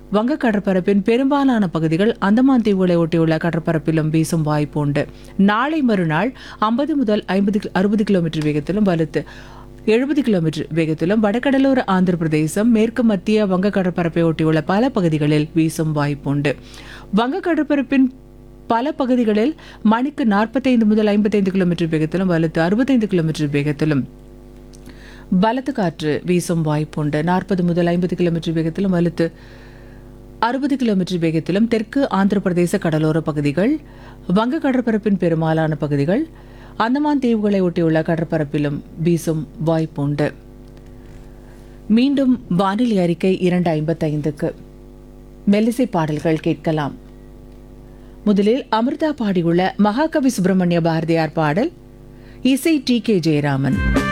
வங்க கடற்பரப்பின் பெரும்பாலான பகுதிகள் அந்தமான் தீவுகளை ஒட்டியுள்ள கடற்பரப்பிலும் வீசும் வாய்ப்பு உண்டு நாளை மறுநாள் ஐம்பது முதல் ஐம்பது அறுபது கிலோமீட்டர் வேகத்திலும் வலுத்து எழுபது கிலோமீட்டர் வேகத்திலும் வடகடலோர ஆந்திர பிரதேசம் மேற்கு மத்திய வங்க கடற்பரப்பை ஒட்டியுள்ள பல பகுதிகளில் வீசும் வாய்ப்புண்டு வங்க கடற்பரப்பின் பல பகுதிகளில் மணிக்கு நாற்பத்தைந்து முதல் ஐம்பத்தைந்து கிலோமீட்டர் வேகத்திலும் வலுத்து அறுபத்தைந்து கிலோமீட்டர் வேகத்திலும் பலத்த காற்று வீசும் வாய்ப்புண்டு நாற்பது முதல் ஐம்பது கிலோமீட்டர் வேகத்திலும் வலுத்து அறுபது கிலோமீட்டர் வேகத்திலும் தெற்கு ஆந்திர பிரதேச கடலோர பகுதிகள் வங்க கடற்பரப்பின் பெரும்பாலான பகுதிகள் அந்தமான் தீவுகளை ஒட்டியுள்ள கடற்பரப்பிலும் வீசும் வாய்ப்புண்டு மீண்டும் வானிலை அறிக்கை இரண்டு ஐம்பத்தைந்துக்கு மெல்லிசை பாடல்கள் கேட்கலாம் முதலில் அமிர்தா பாடியுள்ள மகாகவி சுப்பிரமணிய பாரதியார் பாடல் இசை டி கே ஜெயராமன்